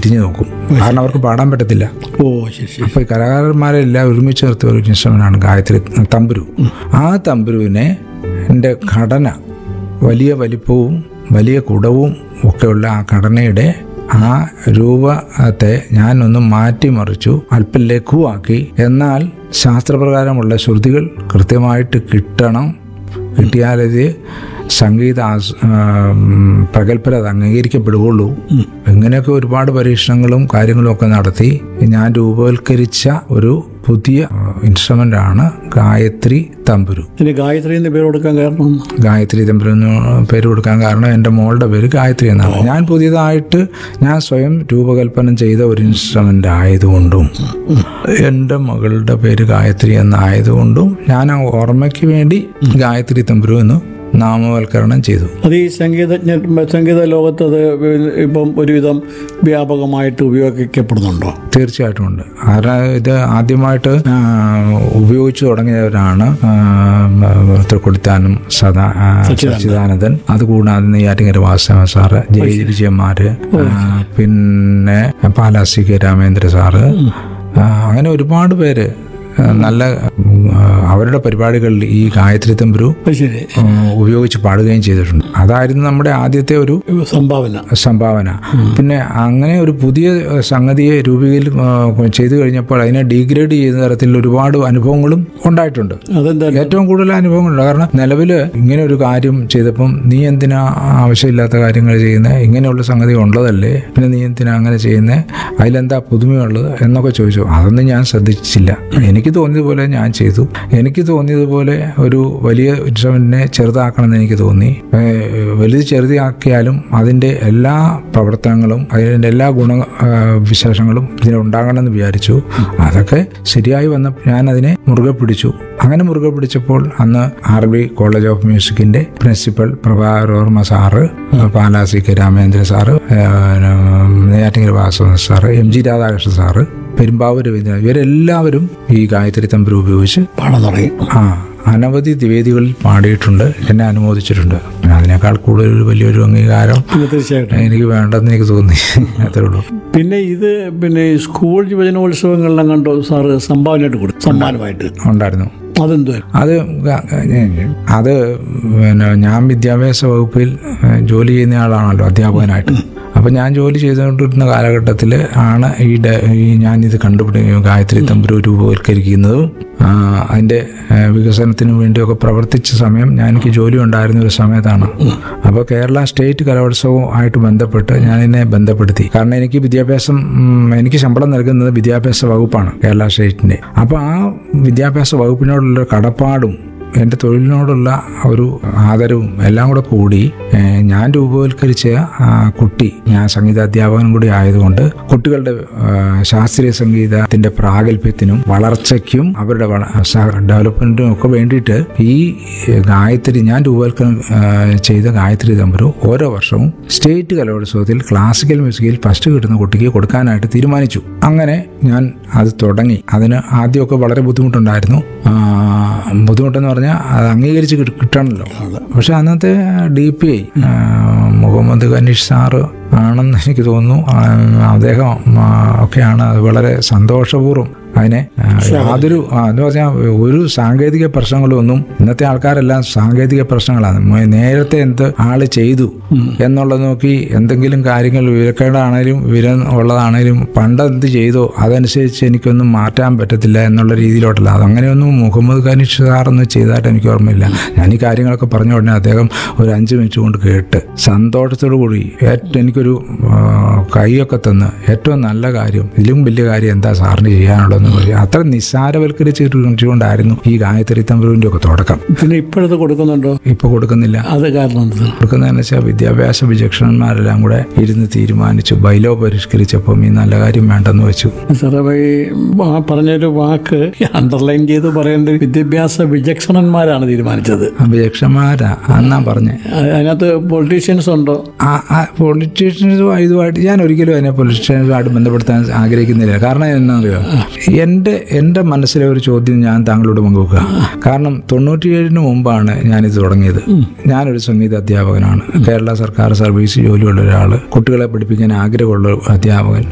തിരിഞ്ഞു നോക്കും കാരണം അവർക്ക് പാടാൻ പറ്റത്തില്ല ഓ ശരി ശരി അപ്പോൾ ഈ കലാകാരന്മാരെല്ലാം ഒരുമിച്ച് നിർത്തിയ ഒരു ഇൻസ്ട്രുമെൻ്റാണ് ഗായത്രി തമ്പുരു ആ തമ്പുരുവിനെ എൻ്റെ ഘടന വലിയ വലിപ്പവും വലിയ കുടവും ഒക്കെയുള്ള ആ ഘടനയുടെ ആ രൂപത്തെ ഞാനൊന്ന് മാറ്റിമറിച്ചു അല്പം ലഘുവാക്കി എന്നാൽ ശാസ്ത്രപ്രകാരമുള്ള ശ്രുതികൾ കൃത്യമായിട്ട് കിട്ടണം കിട്ടിയാലത് സംഗീത ആസ്- ആ, ഉം, പ്രഗത്ഭരത് അംഗീകരിക്കപ്പെടുകയുള്ളൂ ഇങ്ങനെയൊക്കെ ഒരുപാട് പരീക്ഷണങ്ങളും കാര്യങ്ങളും ഒക്കെ നടത്തി ഞാൻ രൂപവൽക്കരിച്ച ഒരു പുതിയ ഇൻസ്ട്രുമെൻ്റ് ആണ് ഗായത്രി തമ്പുരു ഇനി ഗായത്രി എന്ന് പേര് കൊടുക്കാൻ കാരണം ഗായത്രി തമ്പുരു എന്ന് പേര് കൊടുക്കാൻ കാരണം എൻ്റെ മോളുടെ പേര് ഗായത്രി എന്നാണ് ഞാൻ പുതിയതായിട്ട് ഞാൻ സ്വയം രൂപകൽപ്പന ചെയ്ത ഒരു ഇൻസ്ട്രുമെൻ്റ് ആയതുകൊണ്ടും എൻ്റെ മകളുടെ പേര് ഗായത്രി എന്നായതുകൊണ്ടും ഞാൻ ആ ഓർമ്മയ്ക്ക് വേണ്ടി ഗായത്രി തമ്പുരു എന്ന് നാമവൽക്കരണം ചെയ്തു അത് ഈ സംഗീതജ്ഞ സംഗീത ലോകത്ത് അത് ഇപ്പം ഒരുവിധം വ്യാപകമായിട്ട് ഉപയോഗിക്കപ്പെടുന്നുണ്ടോ തീർച്ചയായിട്ടും ഉണ്ട് കാരണം ഇത് ആദ്യമായിട്ട് ആ, ഉപയോഗിച്ചു തുടങ്ങിയവരാണ് ആ, തൃക്കൊടിത്താനും സദാ ആ, സച്ചിദാനന്ദൻ അതുകൂടാതെ നെയ്യാറ്റിങ്ങര വാസവ സാറ് ജയ വിജയന്മാര് ആ, പിന്നെ പാലാസി കെ രാമേന്ദ്ര സാറ് ആ, അങ്ങനെ ഒരുപാട് പേര് ആ, നല്ല ഉം, ആ, അവരുടെ പരിപാടികളിൽ ഈ ഗായത്രി തമ്പുരു അത് ശരി ഉം, ഉപയോഗിച്ച് പാടുകയും ചെയ്തിട്ടുണ്ട് അതായിരുന്നു നമ്മുടെ ആദ്യത്തെ ഒരു സംഭാവന സംഭാവന പിന്നെ അങ്ങനെ ഒരു പുതിയ ഏഹ്, സംഗതിയെ രൂപീകരിൽ ചെയ്തു കഴിഞ്ഞപ്പോൾ അതിനെ ഡീഗ്രേഡ് ചെയ്യുന്ന തരത്തിൽ ഒരുപാട് അനുഭവങ്ങളും ഉണ്ടായിട്ടുണ്ട് അതെന്താ ഏറ്റവും കൂടുതൽ അനുഭവങ്ങളുണ്ട് കാരണം നിലവിൽ ഇങ്ങനെ ഒരു കാര്യം ചെയ്തപ്പം നീ എന്തിനാ ആവശ്യമില്ലാത്ത കാര്യങ്ങൾ ചെയ്യുന്നത് ഇങ്ങനെയുള്ള സംഗതി ഉള്ളതല്ലേ പിന്നെ നീ എന്തിനാ അങ്ങനെ ചെയ്യുന്നത് അതിലെന്താ പുതുമയുള്ളത് എന്നൊക്കെ ചോദിച്ചു അതൊന്നും ഞാൻ ശ്രദ്ധിച്ചില്ല എനിക്ക് തോന്നിയതുപോലെ ഞാൻ ചെയ്തു എനിക്ക് തോന്നിയതുപോലെ ഒരു വലിയ ഇൻസ്ട്രുമെന്റിനെ ചെറുതാക്കണമെന്ന് എനിക്ക് തോന്നി ഏഹ് വലുത് ചെറുതാക്കിയാലും അതിൻ്റെ എല്ലാ പ്രവർത്തനങ്ങളും അതിൻ്റെ എല്ലാ ഗുണ ആ, വിശേഷങ്ങളും ഇതിനുണ്ടാകണമെന്ന് വിചാരിച്ചു അതൊക്കെ ശരിയായി വന്ന ഞാൻ അതിനെ മുറുകെ പിടിച്ചു അങ്ങനെ മുറുകെ പിടിച്ചപ്പോൾ അന്ന് ആർ ബി കോളേജ് ഓഫ് മ്യൂസിക്കിന്റെ പ്രിൻസിപ്പൽ പ്രഭാകരോർമ്മ സാറ് പാലാസി കെ രാമേന്ദ്ര സാറ് ഏഹ്, Neyyattinkara Vasavan sir M G Radhakrishnan sir Perumbavoor Raveendran ഇവരെല്ലാവരും ഈ ഗായത്രി തമ്പുരു ഉപയോഗിച്ച് പാടാൻ തുടങ്ങി ആ അനവധി വേദികളിൽ പാടിയിട്ടുണ്ട് എന്നെ അനുമോദിച്ചിട്ടുണ്ട് പിന്നെ അതിനേക്കാൾ കൂടുതൽ ഒരു വലിയൊരു അംഗീകാരം പിന്നെ തീർച്ചയായിട്ടും എനിക്ക് വേണ്ടെന്ന് എനിക്ക് തോന്നി അത്രേ ഉള്ളൂ പിന്നെ ഇത് പിന്നെ ഈ സ്കൂൾ യുവജനോത്സവങ്ങളിലും കണ്ടോ സാറ് സംഭാവനയായിട്ട് കൊടുത്തു സമ്മാനമായിട്ട് ഉണ്ടായിരുന്നു അതെന്തോ അത് ഗ- ഗ- അത് പിന്നെ ഞാൻ വിദ്യാഭ്യാസ വകുപ്പിൽ ഏഹ്, ജോലി ചെയ്യുന്ന ആളാണല്ലോ അധ്യാപകനായിട്ട് അപ്പം ഞാൻ ജോലി ചെയ്തുകൊണ്ടിരുന്ന കാലഘട്ടത്തിൽ ആണ് ഈ ഡ- ഈ ഞാനിത് കണ്ടുപിടിക്കുകയും ഗായത്രി തമ്പുരു രൂപവൽക്കരിക്കുന്നതും ആ, അതിൻ്റെ ഏഹ്, വികസനത്തിന് വേണ്ടിയൊക്കെ പ്രവർത്തിച്ച സമയം ഞാൻ എനിക്ക് ജോലി ഉണ്ടായിരുന്ന ഒരു സമയത്താണ് അപ്പോൾ കേരള സ്റ്റേറ്റ് കലോത്സവവും ആയിട്ട് ബന്ധപ്പെട്ട് ഞാൻ എന്നെ ബന്ധപ്പെടുത്തി കാരണം എനിക്ക് വിദ്യാഭ്യാസം ഉം, എനിക്ക് ശമ്പളം നൽകുന്നത് വിദ്യാഭ്യാസ വകുപ്പാണ് കേരള സ്റ്റേറ്റിന്റെ അപ്പോൾ ആ വിദ്യാഭ്യാസ വകുപ്പിനോടുള്ള കടപ്പാടും എൻ്റെ തൊഴിലിനോടുള്ള ഒരു ആദരവും എല്ലാം കൂടെ കൂടി ഏഹ്, ഞാൻ രൂപവൽക്കരിച്ച ആ കുട്ടി ഞാൻ സംഗീത അധ്യാപകനും കൂടി ആയതുകൊണ്ട് കുട്ടികളുടെ ഏഹ്, ശാസ്ത്രീയ സംഗീതത്തിന്റെ പ്രാഗൽഭ്യത്തിനും വളർച്ചയ്ക്കും അവരുടെ വള- സ- ഡെവലപ്മെന്റിനും ഒക്കെ വേണ്ടിയിട്ട് ഈ ഗായത്രി ഞാൻ രൂപവൽക്കരണം ഏഹ്, ചെയ്ത ഗായത്രി തമ്പുരു ഓരോ വർഷവും സ്റ്റേറ്റ് കലോത്സവത്തിൽ ക്ലാസിക്കൽ മ്യൂസിക്കിൽ ഫസ്റ്റ് കിട്ടുന്ന കുട്ടിക്ക് കൊടുക്കാനായിട്ട് തീരുമാനിച്ചു അങ്ങനെ ഞാൻ അത് തുടങ്ങി അതിന് ആദ്യമൊക്കെ വളരെ ബുദ്ധിമുട്ടുണ്ടായിരുന്നു ആ, ബുദ്ധിമുട്ടെന്ന് പറഞ്ഞാൽ അത് അംഗീകരിച്ച് കിട്ട- കിട്ടണമല്ലോ പക്ഷെ അന്നത്തെ ഡി പി ഐ മുഹമ്മദ് ഖനീഷ് സാറ് ആണെന്ന് എനിക്ക് തോന്നുന്നു ആ, അദ്ദേഹം ആ, ഒക്കെയാണ് അത് വളരെ സന്തോഷപൂർവ്വം അതിനെ ആ, യാതൊരു ആ, എന്ന് പറഞ്ഞാൽ ഒരു സാങ്കേതിക പ്രശ്നങ്ങളൊന്നും ഇന്നത്തെ ആൾക്കാരെല്ലാം സാങ്കേതിക പ്രശ്നങ്ങളാണ് മ- നേരത്തെ എന്ത് ആള് ചെയ്തു എന്നുള്ളത് നോക്കി എന്തെങ്കിലും കാര്യങ്ങൾ വിവരക്കേടാണേലും വിവരം ഉള്ളതാണേലും പണ്ട് എന്ത് ചെയ്തോ അതനുസരിച്ച് എനിക്കൊന്നും മാറ്റാൻ പറ്റത്തില്ല എന്നുള്ള രീതിയിലോട്ടല്ല അതങ്ങനെയൊന്നും മുഹമ്മദ് ഖനീഷ് സാറൊന്നും ചെയ്തതായിട്ട് എനിക്ക് ഓർമ്മയില്ല ഞാൻ ഈ കാര്യങ്ങളൊക്കെ പറഞ്ഞ ഉടനെ അദ്ദേഹം ഒരു അഞ്ച് മിനിറ്റ് കൊണ്ട് കേട്ട് സന്തോഷത്തോടു കൂടി ഏറ്റവും എനിക്കൊരു ആ, കൈയൊക്കെ തന്ന് ഏറ്റവും നല്ല കാര്യം ഇതിലും വലിയ കാര്യം എന്താ സാറിന് ചെയ്യാനുള്ളതെന്ന് പറയും അത്ര നിസ്സാരവൽക്കരിച്ചുകൊണ്ടായിരുന്നു ഈ ഗായത്രി തമ്പുരുവിൻ്റെ ഒക്കെ തുടക്കം പിന്നെ ഇപ്പോഴത് കൊടുക്കുന്നുണ്ടോ ഇപ്പൊ കൊടുക്കുന്നില്ല അത് കാരണം എന്ത് കൊടുക്കുന്നതെന്ന് വെച്ചാൽ വിദ്യാഭ്യാസ വിചക്ഷണന്മാരെല്ലാം കൂടെ ഇരുന്ന് തീരുമാനിച്ചു ബൈലോ പരിഷ്കരിച്ചപ്പം ഈ നല്ല കാര്യം വേണ്ടെന്ന് വെച്ചു സാറേ അപ്പൊ ഈ വാ- പറഞ്ഞൊരു വാക്ക് അണ്ടർലൈൻ ചെയ്ത് പറയേണ്ടത് വിദ്യാഭ്യാസ വിചക്ഷണന്മാരാണ് തീരുമാനിച്ചത് വിചക്ഷണന്മാരാ എന്നാ പറഞ്ഞേ അത് അതിനകത്ത് പൊളിറ്റീഷ്യൻസ് ഉണ്ടോ ആ പൊളിറ്റീഷ്യൻസും ഇതുമായിട്ട് ഞാൻ ഒരിക്കലും അതിനെ പൊളിറ്റീഷ്യൻസുമായിട്ട് ബന്ധപ്പെടുത്താൻ ആഗ്രഹിക്കുന്നില്ല കാരണം എന്നാണെന്നറിയോ എൻ്റെ എൻ്റെ മനസ്സിലെ ഒരു ചോദ്യം ഞാൻ താങ്കളോട് പങ്കുവെക്കുക കാരണം തൊണ്ണൂറ്റിയേഴിന് മുമ്പാണ് ഞാനിത് തുടങ്ങിയത് ഞാനൊരു സംഗീത അധ്യാപകനാണ് കേരള സർക്കാർ സർവീസ് ജോലിയുള്ള ഒരാൾ കുട്ടികളെ പഠിപ്പിക്കാൻ ആഗ്രഹമുള്ള ഒരു അധ്യാപകൻ